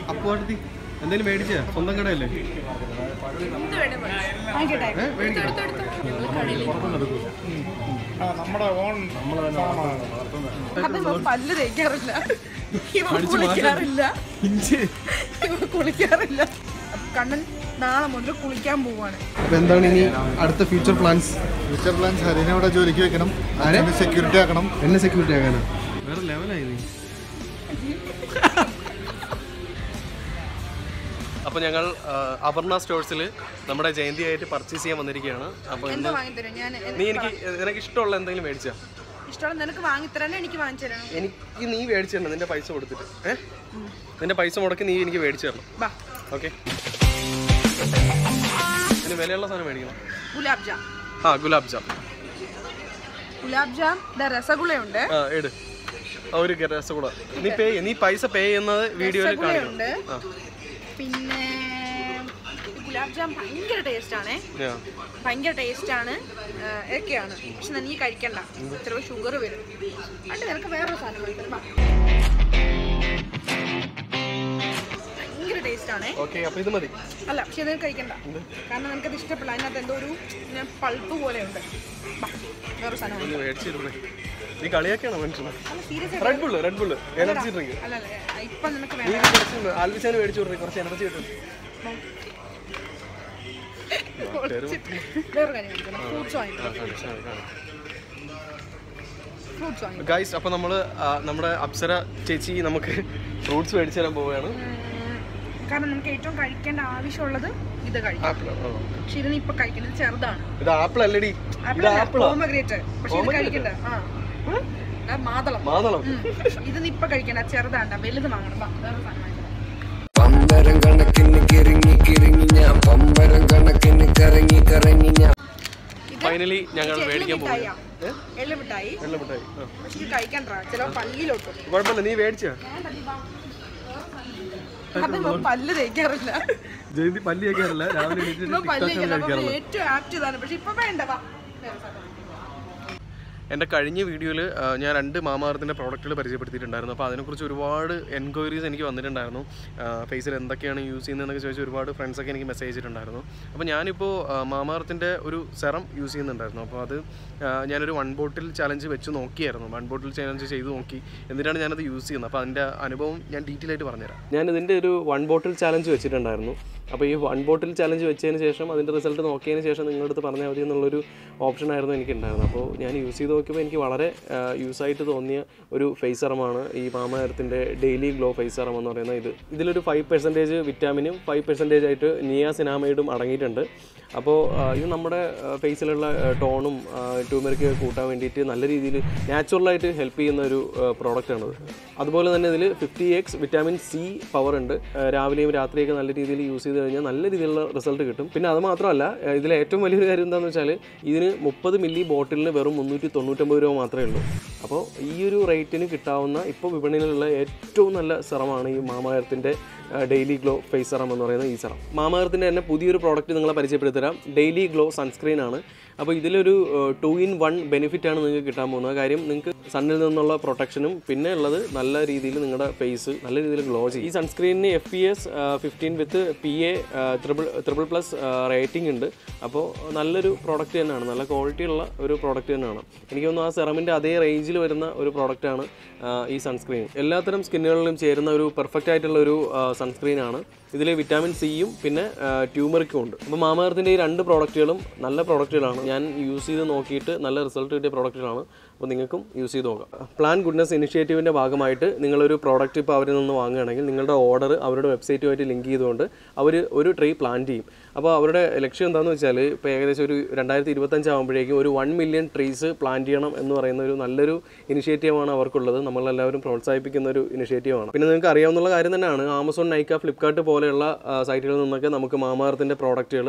അപ്പുവാട്ടി എന്തെങ്കിലും മേടിച്ചാ സ്വന്തം കടയല്ലേ വാങ്ങിക്കട്ടെ ഏ, മേടിക്കണം നമ്മുടെ ഓൺ അത് ഇവൻ പല്ല് തേക്കാറില്ല ഇവൻ കുളിക്കാറില്ല ഇവൻ കുളിക്കാറില്ല കണ്ണൻ നാളെ മുതൽ കുളിക്കാൻ പോവാണ് അപ്പൊ എന്താണ് ഇനി അടുത്ത ഫ്യൂച്ചർ പ്ലാൻസ് ഫ്യൂച്ചർ പ്ലാൻസ് ഹരിനെ ഇവിടെ ജോലിക്ക് വെക്കണം ആരെ? സെക്യൂരിറ്റി ആക്കണം എന്നെ സെക്യൂരിറ്റി ആകാനാ വേറെ ലെവലായി നീ അപ്പോൾ ഞങ്ങൾ അപർണ സ്റ്റോഴ്സിൽ നമ്മുടെ ജയന്തിയായിട്ട് പർച്ചേസ് ചെയ്യാൻ വന്നിരിക്കുകയാണ് അപ്പോൾ എന്താ വാങ്ങിത്തരും ഞാൻ നീ എനിക്ക് നിനക്ക് ഇഷ്ടമുള്ള എന്തെങ്കിലും മേടിച്ചാ ഇഷ്ടമുള്ള നിനക്ക് വാങ്ങിത്തരാനോ എനിക്ക് വാങ്ങിച്ചു തരണം എനിക്ക് നീ മേടിച്ചു തരണം നിന്റെ പൈസ കൊടുത്തിട്ട് ഏ നിന്റെ പൈസ മുടക്കി നീ എനിക്ക് മേടിച്ചു തരണം ബാ ഓക്കെ ഇതിന് വിലയുള്ള സാധനം മേടിക്കണം ഗുലാബ് ജാം ആ ഗുലാബ് ജാം ഗുലാബ് ജാം ദ രസഗുളയുണ്ട് ആ എട് ആ, ഒരു രസകൂട നീ പേ നീ പൈസ പേ ചെയ്യുന്നത് വീഡിയോയിൽ കാണിക്കണം രസഗുളയുണ്ട് ആ പിന്നെ ഈ ഗുലാബ് ജാം ഭയങ്കര ടേസ്റ്റ് ആണേ ആ. ഭയങ്കര ടേസ്റ്റ് ആണ് ഒക്കെയാണ് പക്ഷെ നീ കഴിക്കണ്ട ചിലപ്പോൾ ഷുഗർ വരും അണ്ട് നിനക്ക് വേറൊരു സാധനം വാങ്ങിത്തരാം. ബാ. ഭയങ്കര ടേസ്റ്റ് ആണേ ഓക്കെ അപ്പോൾ ഇത് മതി അല്ല പക്ഷെ ഇത് കഴിക്കണ്ട കാരണം നിനക്കത് ഇഷ്ടപ്പെടില്ല അതിനകത്ത് എന്തോ ഒരു പൾപ്പ് പോലെ ഉണ്ട് വേറൊരു സാധനം വാങ്ങി. ഇത് മേടിച്ചിരുന്നേ നീ കളിയാക്കിയാണോ മനുഷ്യനെ അല്ല serious Red Bull Red Bull energy drink അല്ല അല്ല ഇപ്പം നിനക്ക് നീ വേണം ഇത് കുറച്ച് ആൽവിച്ചാന് മേടിച്ചു കൊടുത്തേ കുറച്ച് എനർജി കിട്ടും വേറൊരു കാര്യം വാങ്ങിക്കണം ഫ്രൂട്ട്സ് വാങ്ങിക്കണം ഫ്രൂട്ട്സ് വാങ്ങിക്കണം ഗൈസ് അപ്പോൾ നമ്മൾ നമ്മുടെ അപ്സര ചേച്ചി നമുക്ക് ഫ്രൂട്ട്സ് മേടിച്ചു തരാൻ പോവുകയാണ് ഉം, കാരണം നമുക്ക് ഏറ്റവും കഴിക്കേണ്ട ആവശ്യമുള്ളത് ഇത് കഴിക്കാം ആപ്പിൾ പക്ഷെ ഇതിന് ഇപ്പൊ കഴിക്കുന്നത് ഇത് ചെറുതാണ് ഇത് ആപ്പിൾ അല്ലടി ഇത് ആപ്പിളാ പോമഗ്രേറ്റ് പക്ഷെ ഇത് കഴിക്കണ്ട ആ ആ, മാതളം മാതളം ഉം. ഇത് നീ ഇപ്പൊ കഴിക്കണ്ട ചെറുതാണ്ട വലുത് വാങ്ങണം ബാ, വേറെ സാധനം വാങ്ങിക്കണം. പമ്പരം കണക്കിന് കിറങ്ങി കിറങ്ങി ഞാൻ പമ്പരം കണക്കിന് കറങ്ങി കറങ്ങി ഞാൻ ഇത് ഫൈനലി ഞങ്ങൾ എള്ള് മേടിക്കാൻ മിഠായിയാ. പോകും എള്ള് മിഠായി വെള്ളം മിഠായി ആ പക്ഷെ ഇത് കഴിക്കണ്ട ചില പല്ലിലോട്ടും കുഴപ്പമില്ല നീ മേടിച്ചാ അത് ഇവൻ പല്ല് തേക്കാറില്ല ജയന്തി പല്ലി വെക്കാറില്ല രാവിലെ എണീറ്റിട്ട് ഇവൻ പല്ല് TikTok തേക്കാറില്ല ആണ് അപ്പൊ കഴിക്കാറുള്ളത് ഏറ്റവും ആപ്റ്റ് ഇതാണ് പക്ഷെ ഇപ്പൊ വേണ്ട വാ വേറെ സാധനം വാങ്ങിക്കാം. എൻ്റെ കഴിഞ്ഞ വീഡിയോയിൽ ഞാൻ രണ്ട് മാമാർത്തിൻ്റെ പ്രോഡക്റ്റുകൾ പരിചയപ്പെടുത്തിയിട്ടുണ്ടായിരുന്നു അപ്പോൾ അതിനെക്കുറിച്ച് ഒരുപാട് എൻക്വയറീസ് എനിക്ക് വന്നിട്ടുണ്ടായിരുന്നു ഫേസിൽ എന്തൊക്കെയാണ് യൂസ് ചെയ്യുന്നതെന്നൊക്കെ ചോദിച്ച് ഒരുപാട് ഫ്രണ്ട്സൊക്കെ എനിക്ക് മെസ്സേജ് ചെയ്തിട്ടുണ്ടായിരുന്നു അപ്പോൾ ഞാനിപ്പോൾ മാമാർത്തിൻ്റെ ഒരു സെറം യൂസ് ചെയ്യുന്നുണ്ടായിരുന്നു അപ്പോൾ അത് ആ, ഞാനൊരു വൺ ബോട്ടിൽ ചലഞ്ച് വെച്ച് നോക്കിയായിരുന്നു വൺ ബോട്ടിൽ ചലഞ്ച് ചെയ്ത് നോക്കി എന്നിട്ടാണ് ഞാനത് യൂസ് ചെയ്യുന്നത് അപ്പോൾ അതിൻ്റെ അനുഭവം ഞാൻ ഡീറ്റെയിൽ ആയിട്ട് പറഞ്ഞുതരാം ഞാൻ ഇതിൻ്റെ ഒരു വൺ ബോട്ടിൽ ചലഞ്ച് വെച്ചിട്ടുണ്ടായിരുന്നു അപ്പോൾ ഈ വൺ ബോട്ടിൽ ചലഞ്ച് വെച്ചതിന് ശേഷം അതിൻ്റെ റിസൾട്ട് നോക്കിയതിന് ശേഷം നിങ്ങളുടെ അടുത്ത് പറഞ്ഞാൽ മതി എന്നുള്ളൊരു ഓപ്ഷനായിരുന്നു എനിക്കുണ്ടായിരുന്നത് അപ്പോൾ ഞാൻ യൂസ് ചെയ്ത് നോക്കിയപ്പോൾ എനിക്ക് വളരെ യൂസ് ആയിട്ട് തോന്നിയ ഒരു ഫേസ് സെറമാണ് ഈ മാമയത്തിൻ്റെ ഡെയിലി ഗ്ലോ ഫേസ് സെറം എന്ന് പറയുന്ന ഇത് ഇതിലൊരു ഫൈവ് പെർസെൻറ്റേജ് വിറ്റാമിനും ഫൈവ് പെർസെൻറ്റേജ് ആയിട്ട് നിയാസിനാമൈഡും അടങ്ങിയിട്ടുണ്ട് അപ്പോൾ ഇത് നമ്മുടെ ഫേസിലുള്ള ടോണും ട്യൂമർക്ക് കൂട്ടാൻ വേണ്ടിയിട്ട് നല്ല രീതിയിൽ നാച്ചുറലായിട്ട് ഹെൽപ്പ് ചെയ്യുന്ന ഒരു പ്രോഡക്റ്റാണത് അതുപോലെ തന്നെ ഇതിൽ fifty X vitamin C power ഉണ്ട് ആ, രാവിലെയും രാത്രിയൊക്കെ നല്ല രീതിയിൽ യൂസ് ചെയ്ത് കഴിഞ്ഞാൽ നല്ല രീതിയിലുള്ള റിസൾട്ട് കിട്ടും പിന്നെ അത് മാത്രമല്ല ആ, ഇതിലെ ഏറ്റവും വലിയൊരു കാര്യം എന്താണെന്ന് വെച്ചാൽ ഇതിന് മുപ്പത് മില്ലി ബോട്ടിലിന് വെറും മുന്നൂറ്റി തൊണ്ണൂറ്റൊമ്പത് രൂപ മാത്രമേ ഉള്ളൂ അപ്പോൾ ഈ ഒരു റേറ്റിന് കിട്ടാവുന്ന ഇപ്പോൾ വിപണിയിലുള്ള ഏറ്റവും നല്ല സെറമാണ് ഈ മാമായത്തിൻ്റെ ഡെയിലി ഗ്ലോ ഫേസ് സെറം എന്ന് പറയുന്ന ഈ സെറം മാമായത്തിൻ്റെ തന്നെ പുതിയൊരു പ്രോഡക്റ്റ് നിങ്ങളെ പരിചയപ്പെടുത്തരാം ഡെയിലി ഗ്ലോ സൺസ്ക്രീൻ ആണ് അപ്പോൾ ഇതിലൊരു ടു ഇൻ വൺ ബെനിഫിറ്റ് ആണ് നിങ്ങൾക്ക് കിട്ടാൻ പോകുന്നത് കാര്യം നിങ്ങൾക്ക് സണ്ണിൽ നിന്നുള്ള പ്രൊട്ടക്ഷനും പിന്നെ ഉള്ളത് നല്ല രീതിയിൽ നിങ്ങളുടെ ഫേസ് നല്ല രീതിയിൽ ഗ്ലോ ചെയ്യും ഈ സൺസ്ക്രീനിന് F P S fifteen with P A triple triple plus rating ഉണ്ട് അപ്പോൾ നല്ലൊരു പ്രോഡക്റ്റ് തന്നെയാണ് നല്ല ക്വാളിറ്റി ഉള്ള ഒരു പ്രോഡക്റ്റ് തന്നെയാണ് എനിക്ക് തോന്നുന്നു ആ സെറമിൻ്റെ അതേ റേഞ്ചിൽ വരുന്ന ഒരു പ്രോഡക്റ്റാണ് ഈ സൺസ്ക്രീൻ എല്ലാത്തരം സ്കിന്നുകളിലും ചേരുന്ന ഒരു പെർഫെക്റ്റ് ആയിട്ടുള്ള ഒരു സൺസ്ക്രീൻ ആണ് ഇതിൽ വിറ്റാമിൻ സിയും പിന്നെ ട്യൂമറിക്കും ഉണ്ട് അപ്പോൾ മാമകർത്തിൻ്റെ ഈ രണ്ട് പ്രോഡക്റ്റുകളും നല്ല പ്രോഡക്റ്റുകളാണ് ഞാൻ യൂസ് ചെയ്ത് നോക്കിയിട്ട് നല്ല റിസൾട്ട് കിട്ടിയ പ്രോഡക്റ്റുകളാണ് അപ്പോൾ നിങ്ങൾക്കും യൂസ് ചെയ്ത് നോക്കാം പ്ലാൻ ഗുഡ്നസ് ഇനിഷ്യേറ്റീവിൻ്റെ ഭാഗമായിട്ട് നിങ്ങളൊരു പ്രോഡക്റ്റ് ഇപ്പോൾ അവരിൽ നിന്ന് വാങ്ങുകയാണെങ്കിൽ നിങ്ങളുടെ ഓർഡർ അവരുടെ വെബ്സൈറ്റുമായിട്ട് ലിങ്ക് ചെയ്തുകൊണ്ട് അവർ ഒരു ട്രീ പ്ലാൻ ചെയ്യും അപ്പോൾ അവരുടെ ലക്ഷ്യം എന്താണെന്ന് വെച്ചാൽ ഇപ്പോൾ ഏകദേശം ഒരു രണ്ടായിരത്തി ഇരുപത്തഞ്ച് ആകുമ്പോഴേക്കും ഒരു വൺ മില്യൺ ട്രീസ് പ്ലാൻ ചെയ്യണം എന്ന് പറയുന്ന ഒരു നല്ലൊരു ഇനിഷ്യേറ്റീവാണ് അവർക്കുള്ളത് നമ്മളെല്ലാവരും പ്രോത്സാഹിപ്പിക്കുന്ന ഒരു ഇനിഷ്യേറ്റീവാണ് പിന്നെ നിങ്ങൾക്ക് അറിയാവുന്ന കാര്യം തന്നെയാണ് ആമസോൺ നൈക്ക ഫ്ലിപ്കാർട്ട് പോലെയുള്ള ആ, സൈറ്റുകളിൽ നിന്നൊക്കെ നമുക്ക് മാമാർത്തിൻ്റെ പ്രോഡക്റ്റുകൾ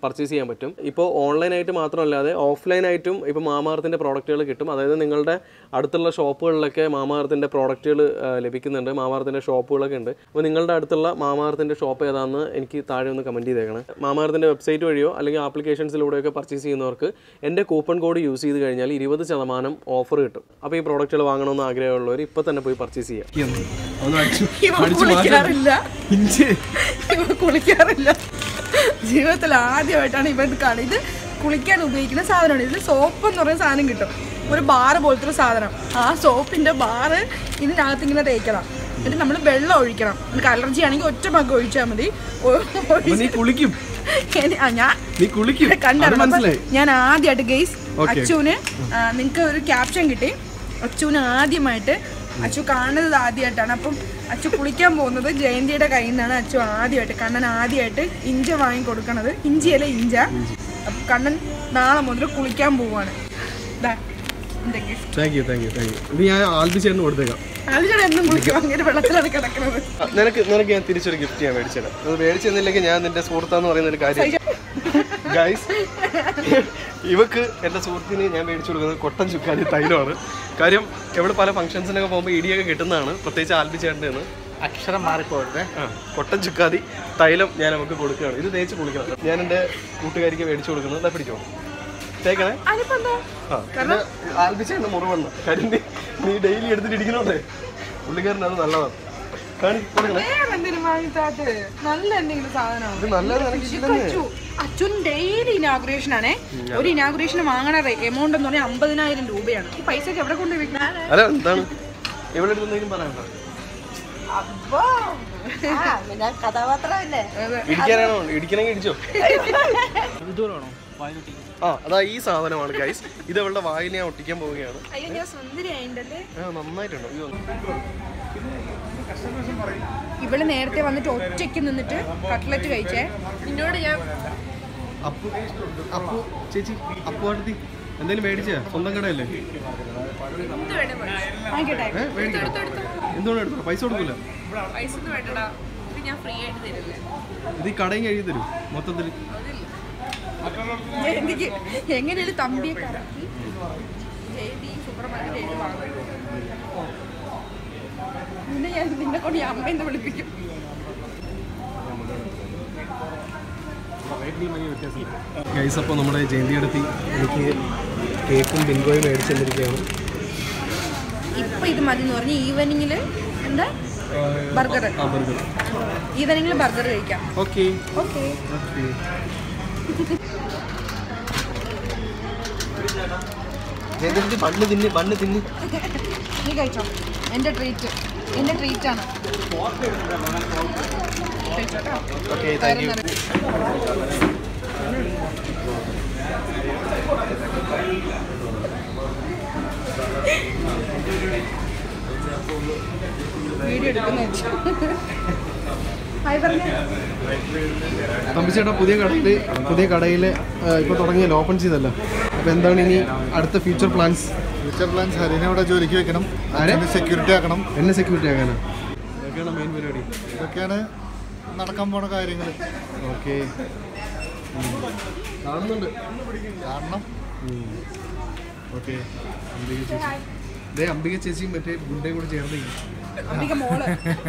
പർച്ചേസ് ചെയ്യാൻ പറ്റും ഇപ്പോൾ ഓൺലൈനായിട്ട് മാത്രമല്ലാതെ ഓഫ്ലൈനായിട്ടും ഇപ്പോൾ മാമാർത്തിൻ്റെ പ്രോഡക്റ്റുകൾ കിട്ടും അതായത് നിങ്ങളുടെ അടുത്തുള്ള ഷോപ്പുകളിലൊക്കെ മാമാർത്തിൻ്റെ പ്രോഡക്റ്റുകൾ ലഭിക്കുന്നുണ്ട് മാമാർത്തിൻ്റെ ഷോപ്പുകളൊക്കെ ഉണ്ട് അപ്പോൾ നിങ്ങളുടെ അടുത്തുള്ള മാമാർത്തിൻ്റെ ഷോപ്പ് ഏതാണെന്ന് എനിക്ക് താഴെ ഒന്ന് കമൻറ്റ് ചെയ്തേക്കണം മാമാർത്തിൻ്റെ വെബ്സൈറ്റ് വഴിയോ അല്ലെങ്കിൽ ആപ്ലിക്കേഷൻസിലൂടെയൊക്കെ പർച്ചേസ് ചെയ്യുന്നവർക്ക് എൻ്റെ കൂപ്പൺ കോഡ് യൂസ് ചെയ്ത് കഴിഞ്ഞാൽ ഇരുപത് ശതമാനം ഓഫർ കിട്ടും അപ്പോൾ ഈ പ്രോഡക്റ്റുകൾ വാങ്ങണമെന്ന് ആഗ്രഹമുള്ളവർ ഇപ്പോൾ തന്നെ പോയി പർച്ചേസ് ചെയ്യാം ഇവ കുളിക്കാറില്ല ഇവ കുളിക്കാറില്ല ജീവിതത്തിൽ ആദ്യമായിട്ടാണ് ഇവ ഇത് കാണുന്നത് ഇത് കുളിക്കാൻ ഉപയോഗിക്കുന്ന സാധനമാണ് ഇതിൽ സോപ്പ് എന്ന് പറയുന്ന സാധനം കിട്ടും ഒരു ബാറ് പോലത്തെ ഒരു സാധനം ആ സോപ്പിന്റെ ബാറ് ഇതിനകത്ത് ഇങ്ങനെ തേക്കണം എന്നിട്ട് നമ്മൾ വെള്ളം ഒഴിക്കണം നമുക്ക് അലർജി ആണെങ്കിൽ ഒറ്റ മഗ് ഒഴിച്ചാൽ മതി ഒ- ഒഴിച്ച് നീ കുളിക്കും ഇനി- ആ, ഞാൻ നീ കുളിക്കും കണ്ടറിഞ്ഞു അപ്പൊ മനസ്സിലായി ഞാൻ ആദ്യമായിട്ട് ഗെയ്സ് Okay. അച്ചുവിന് നിങ്ങൾക്ക് ഒരു ക്യാപ്ഷൻ കിട്ടി അച്ചുവിന് ആദ്യമായിട്ട് അച്ചു കാണുന്നത് ആദ്യമായിട്ടാണ് അപ്പം അച്ചു കുളിക്കാൻ പോകുന്നത് ജയന്തിയുടെ കയ്യിൽ നിന്നാണ് അച്ചു ആദ്യമായിട്ട് കണ്ണൻ ആദ്യമായിട്ട് ഇഞ്ച വാങ്ങി കൊടുക്കണത് ഇഞ്ചിയല്ല ഇഞ്ച അപ്പം കണ്ണൻ നാളെ മുതൽ കുളിക്കാൻ പോവാണ് ദാ, എന്റെ gift. Thank you thank you thank you ഇത് ഞാൻ ആൽബി ചേട്ടന് കൊടുത്തേക്കാം ആളുകൾ എന്നും കുളിക്കും അങ്ങനെ വെള്ളത്തിലാണ് കിടക്കുന്നത് നിനക്ക് നിനക്ക് ഞാൻ തിരിച്ചൊരു ഗിഫ്റ്റ് ഞാൻ മേടിച്ചത് അത് മേടിച്ചു തന്നില്ലെങ്കിൽ ഞാൻ നിന്റെ സുഹൃത്താന്ന് പറയുന്ന ഒരു കാര്യം ഗൈസ് ഇവക്ക് എൻ്റെ സുഹൃത്തിന് ഞാൻ മേടിച്ചു കൊടുക്കുന്നത് കൊട്ടൻ ചുക്കാലി തൈലമാണ് കാര്യം എവിടെ പല ഫംഗ്ഷൻസിനൊക്കെ പോകുമ്പോൾ ഇടിയൊക്കെ കിട്ടുന്നതാണ് പ്രത്യേകിച്ച് ആൽബി ചേട്ടൻ്റെ നിന്ന് അക്ഷരം മാറിപ്പോകരുത് ആ കൊട്ടൻ ചുക്കാതി തൈലം ഞാൻ നമുക്ക് കൊടുക്കുകയാണ് ഇത് തേച്ച് കുളിക്കണം ഞാൻ എൻ്റെ കൂട്ടുകാരിക്ക് മേടിച്ചു കൊടുക്കുന്നത് ഇതാ പിടിക്കോ തേക്കണേ അതിപ്പോ എന്താ ആ പിന്നെ ആൽബി ചേട്ടൻ്റെ മുറിവെണ്ണ കാര്യം നീ നീ ഡെയിലി എടുത്തിട്ട് ഇരിക്കണോണ്ടേ പുള്ളിക്കാരൻ അത് നല്ലതാണ് കാണി കൊടുക്കണേ വേറെ എന്തെങ്കിലും വാങ്ങിത്താട്ട് നല്ല എന്തെങ്കിലും സാധനമാണ് ഇത് നല്ലത് നിനക്കില്ലെന്ന് അച്ചു അച്ഛൻ ഡെയിലി ഇനാഗുറേഷൻ ആണേ ഒരു ഇനാഗുറേഷൻ വാങ്ങണ എമൗണ്ട് എന്ന് പറഞ്ഞാൽ അമ്പതിനായിരം രൂപയാണ് ഈ പൈസ ഒക്കെ എവിടെ കൊണ്ട് വെക്കാൻ അല്ല എന്താണ് ഇവിടെ അടുത്ത് എന്തെങ്കിലും പറയണ്ട കഥാപാത്രമല്ലേ ഇടിക്കാനാണോ ഇടിക്കണമെങ്കിൽ ഇടിച്ചോ ആ അതാ ഈ സാധനമാണ് ഗൈസ് ഇത് അവളുടെ വായിൽ ഞാൻ ഒട്ടിക്കാൻ പോവുകയാണ് അയ്യോ ഞാൻ സുന്ദരിയായിണ്ടല്ലേ ആ നന്നായിട്ടുണ്ട് അയ്യോ. ഇവള് നേരത്തെ വന്നിട്ട് ഒറ്റയ്ക്ക് നിന്നിട്ട് കട്ട്ലറ്റ് കഴിച്ചേ നിന്നോട് ഞാൻ അപ്പു അപ്പു ചേച്ചി അപ്പു അടുത്തി എന്തെങ്കിലും മേടിച്ചാ സ്വന്തം കടയല്ലേ എന്ത് വേണേ വാങ്ങിക്കട്ടെ ഏ മേടിക്കാം എന്തുകൊണ്ട് എടുത്തോ പൈസ കൊടുക്കില്ല പൈസ ഒന്നും വേണ്ടടാ ഇത് ഞാൻ ഫ്രീ ആയിട്ട് തരില്ലേ ഇത് ഈ കടയും കഴിയും തരും മൊത്തത്തിൽ എനിക്ക് എങ്ങനെയാലും തമ്പിയെ കറക്കി ജയന്തി സൂപ്പർ മാർക്കറ്റ് എഴുതി വാങ്ങും പിന്നെ ഞാൻ നിന്നെ കൊണ്ട് ഈ അമ്മയെന്ന് വിളിപ്പിക്കും ഗൈസ് അപ്പോൾ നമ്മുടെ ജയന്തി അടുത്തി എനിക്ക് കേക്കും ബിൻഗോയും മേടിച്ചു തന്നിരിക്കുകയാണ് ഇപ്പൊ ഇത് മതി എന്ന് പറഞ്ഞ് ഈവനിങ്ങിൽ എന്താ ബർഗർ ആ ബർഗർ ഈവനിങ്ങിൽ ബർഗർ കഴിക്കാം okay okay okay Jayanti bun തിന്ന് ബണ്ണ് തിന്ന് നീ കഴിച്ചോ എൻ്റെ ട്രീറ്റ് എൻ്റെ ട്രീറ്റ് ആണ് ഓക്കെ താങ്ക് യു വീഡിയോ എടുക്കുന്ന ഹായ് പറഞ്ഞേ തമ്പിച്ചേട്ടാ പുതിയ കടയിൽ പുതിയ കടയിൽ ഇപ്പോൾ തുടങ്ങിയല്ലോ ഓപ്പൺ ചെയ്തല്ലോ അപ്പോൾ എന്താണ് ഇനി അടുത്ത ഫ്യൂച്ചർ പ്ലാൻസ് ഫ്യൂച്ചർ പ്ലാൻസ് ഹരിനെ ഇവിടെ ജോലിക്ക് വെക്കണം അച്ഛന് സെക്യൂരിറ്റി ആക്കണം എന്നെ സെക്യൂരിറ്റി ആക്കാനാ ഇതൊക്കെയാണ് മെയിൻ പരിപാടി ഇതൊക്കെയാണ് നടക്കാൻ പോണ കാര്യങ്ങൾ ഓക്കെ കാണുന്നുണ്ട് കാരണം ഓക്കെ അംബിക ചേച്ചി ദേ അംബിക ചേച്ചിയും മറ്റേ ഗുണ്ടയും കൂടെ ചേർന്ന് അധിക മോള്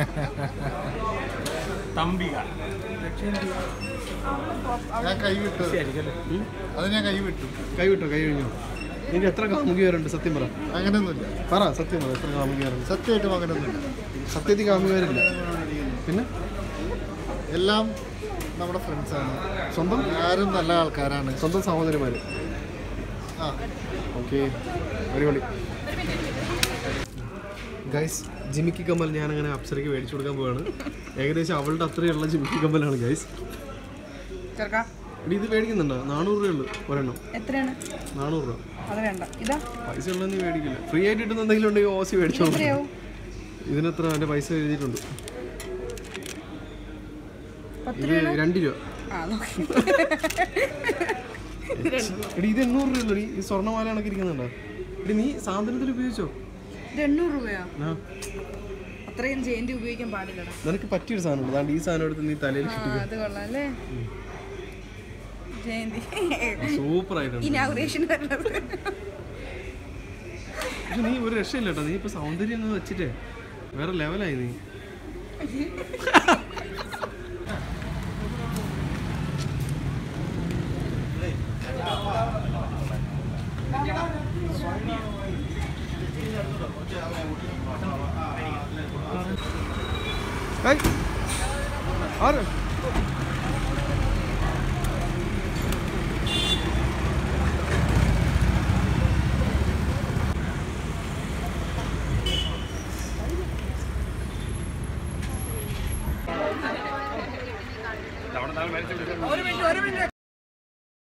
ഞാൻ കൈ വിട്ടു അത് ഞാൻ കൈ വിട്ടു കൈ വിട്ടോ കൈ കഴിഞ്ഞോ നിനക്ക് എത്ര കാമുകിയവരുണ്ട് സത്യം പറ അങ്ങനെയൊന്നുമില്ല പറ സത്യം പറ എത്ര കാമുകിയവരുണ്ട് സത്യമായിട്ടും അങ്ങനെയൊന്നുമില്ല സത്യത്തിൽ കാമുകിയവരില്ല പിന്നെ എല്ലാം നമ്മുടെ ഫ്രണ്ട്സാണ് സ്വന്തം ആരും നല്ല ആൾക്കാരാണ് സ്വന്തം സഹോദരിമാർ ആ ഓക്കെ അടിപൊളി ഗൈസ് ജിമിക്കി കമ്മൽ ഞാൻ അങ്ങനെ അപ്സരയ്ക്ക് മേടിച്ചു കൊടുക്കാൻ പോവാണ് ഏകദേശം അവളുടെ അത്രയുള്ള ജിമിക്കി കമ്മലാണ് ഗൈസ് ചെറുക്കാ എടി ഇത് മേടിക്കുന്നുണ്ടോ നാനൂറ് രൂപയുള്ളൂ ഒരെണ്ണം എത്രയാണ് നാനൂറ് രൂപ അത് വേണ്ട ഇതാ പൈസ ഉള്ളതെന്ന് മേടിക്കില്ല ഫ്രീ ആയിട്ട് കിട്ടുന്ന എന്തെങ്കിലും ഉണ്ടെങ്കിൽ ഓസി മേടിച്ചോളൂ എത്രയാവും ഇതിനെത്ര എൻ്റെ പൈസ എഴുതിയിട്ടുണ്ട് പത്ത് ഇത് രണ്ട് രൂപ ആ നോക്കി എടി ഇത് എണ്ണൂറ് രൂപയല്ലോ ഈ സ്വർണ്ണമാല കണക്ക് ഇരിക്കുന്നുണ്ടോ എടി നീ സാധനത്തിൽ ഉപയോഗിച്ചോ ഇത് എണ്ണൂറ് രൂപയാ ആ അത്രയും ജയന്തി ഉപയോഗിക്കാൻ പാടില്ലടാ നിനക്ക് പറ്റിയൊരു സാധനം ഉണ്ട് അതാണ്ട് ഈ സാധനം എടുത്ത് നീ തലയിൽ ആ അത് കൊള്ളാം അല്ലേ ജയന്തി സൂപ്പർ ആയിട്ടുണ്ട് ഇനാഗുറേഷൻ വരുന്നത് പക്ഷെ നീ ഒരു രക്ഷയില്ല കേട്ടോ നീ ഇപ്പൊ സൗന്ദര്യം എന്ന് വെച്ചിട്ടേ വേറെ ലെവലായി നീ ഏയ്, ആര്? ഒരു മിനിറ്റ് ഒരു മിനിറ്റ്